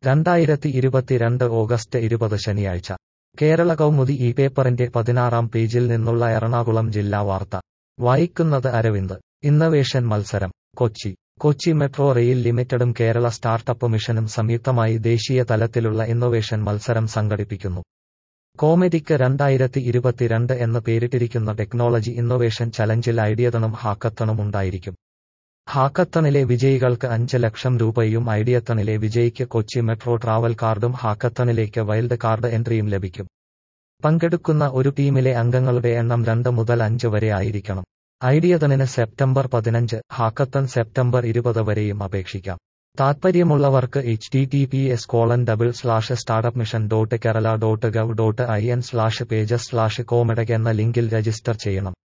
രണ്ടായിരത്തി ഇരുപത്തിരണ്ട് ഓഗസ്റ്റ് ഇരുപത് ശനിയാഴ്ച കേരള കൗമുദി ഈ പേപ്പറിന്റെ പതിനാറാം പേജിൽ നിന്നുള്ള എറണാകുളം ജില്ലാ വാർത്ത വായിക്കുന്നത് അരവിന്ദ് ഇന്നവേഷൻ മത്സരം കൊച്ചി കൊച്ചി മെട്രോ റെയിൽ ലിമിറ്റഡും കേരള സ്റ്റാർട്ടപ്പ് മിഷനും സംയുക്തമായി ദേശീയ തലത്തിലുള്ള ഇന്നൊവേഷൻ മത്സരം സംഘടിപ്പിക്കുന്നു കോമഡിക്ക് രണ്ടായിരത്തി ഇരുപത്തിരണ്ട് എന്ന് പേരിട്ടിരിക്കുന്ന ടെക്നോളജി ഇന്നൊവേഷൻ ചലഞ്ചിൽ ഐഡിയതണും ഹാക്കത്തണും ഉണ്ടായിരിക്കും ഹാക്കത്തണിലെ വിജയികൾക്ക് അഞ്ച് ലക്ഷം രൂപയും ഐഡിയത്തണിലെ വിജയിക്ക് കൊച്ചി മെട്രോ ട്രാവൽ കാർഡും ഹാക്കത്തണിലേക്ക് വൈൽഡ് കാർഡ് എൻട്രിയും ലഭിക്കും പങ്കെടുക്കുന്ന ഒരു ടീമിലെ അംഗങ്ങളുടെ എണ്ണം രണ്ട് മുതൽ അഞ്ച് വരെ ആയിരിക്കണം ഐഡിയതണിന് സെപ്റ്റംബർ പതിനഞ്ച് ഹാക്കത്തൺ സെപ്റ്റംബർ ഇരുപത് വരെയും അപേക്ഷിക്കാം താത്പര്യമുള്ളവർക്ക് H T T P S colon double slash startup mission dot Kerala dot gov dot I N slash pages slash കോമഡക് എന്ന ലിങ്കിൽ രജിസ്റ്റർ ചെയ്യണം